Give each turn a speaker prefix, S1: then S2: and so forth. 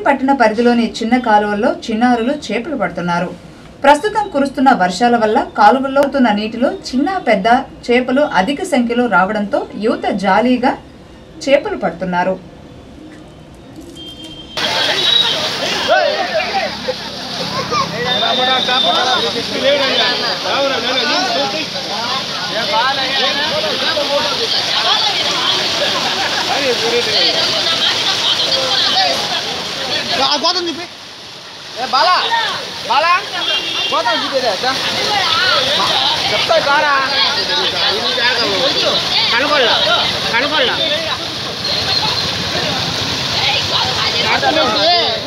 S1: పట్టణ పరిధిలోని చిన్న కాలువల్లో చిన్నారులు చేపలు పడుతున్నారు ప్రస్తుతం కురుస్తున్న వర్షాల వల్ల కాలువల్లో ఉన్న నీటిలో చిన్న పెద్ద చేపలు అధిక సంఖ్యలో రావడంతో యువత జాలీగా చేపలు పడుతున్నారు
S2: గోతం చూపి ఏ బాలా బాలా గోతం చూపేదే చెప్తా కారా కనుగొల్ల కనుగొల్ల